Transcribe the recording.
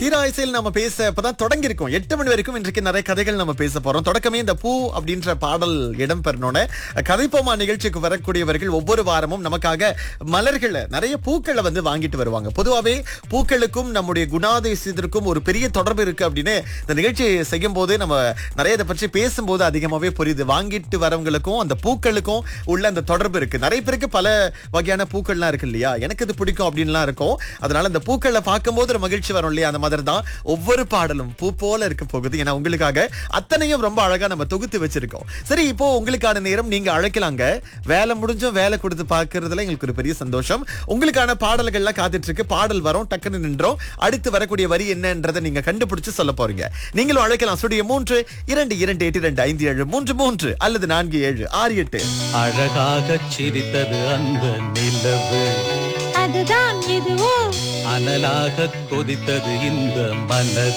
தீராயசையில் நம்ம பேச இப்பதான் தொடங்கி இருக்கோம் எட்டு மணி வரைக்கும் இன்றைக்கு நிறைய கதைகள் நம்ம பேச போறோம் தொடக்கமே இந்த பூ அப்படின்ற பாடல் இடம் பெறணும்னு கதைப்போமா நிகழ்ச்சிக்கு வரக்கூடியவர்கள் ஒவ்வொரு வாரமும் நமக்காக மலர்களை நிறைய பூக்களை வந்து வாங்கிட்டு வருவாங்க பொதுவாவே பூக்களுக்கும் நம்முடைய குணாதிசயத்திற்கும் ஒரு பெரிய தொடர்பு இருக்கு அப்படின்னு இந்த நிகழ்ச்சி செய்யும் போது நம்ம நிறைய இதை பற்றி பேசும்போது அதிகமாவே புரியுது வாங்கிட்டு வரவங்களுக்கும் அந்த பூக்களுக்கும் உள்ள அந்த தொடர்பு இருக்கு நிறைய பேருக்கு பல வகையான பூக்கள்லாம் இருக்கு இல்லையா எனக்கு இது பிடிக்கும் அப்படின்லாம் இருக்கும் அதனால அந்த பூக்களை பார்க்கும்போது ஒரு மகிழ்ச்சி வரும் இல்லையா அந்த மாதிரி தான் ஒவ்வொரு பாடலும் பூ போல இருக்க போகுது ஏன்னா உங்களுக்காக அத்தனையும் ரொம்ப அழகா நம்ம தொகுத்து வச்சிருக்கோம் சரி இப்போ உங்களுக்கான நேரம் நீங்க அழைக்கலாங்க வேலை முடிஞ்சும் வேலை கொடுத்து பார்க்கறதுல எங்களுக்கு ஒரு பெரிய சந்தோஷம் உங்களுக்கான பாடல்கள்லாம் காத்துட்டு இருக்கு பாடல் வரும் டக்குன்னு நின்றோம் அடுத்து வரக்கூடிய வரி என்னன்றதை நீங்க கண்டுபிடிச்சு சொல்ல போறீங்க நீங்களும் அழைக்கலாம் ஸ்டுடியோ மூன்று இரண்டு இரண்டு எட்டு இரண்டு ஐந்து ஏழு மூன்று மூன்று அல்லது நான்கு ஏழு ஆறு எட்டு அழகாகச் சிரித்தது அந்த நிலவு அதுதான் இதுவோ அனலாக கொதித்தது இந்த மனது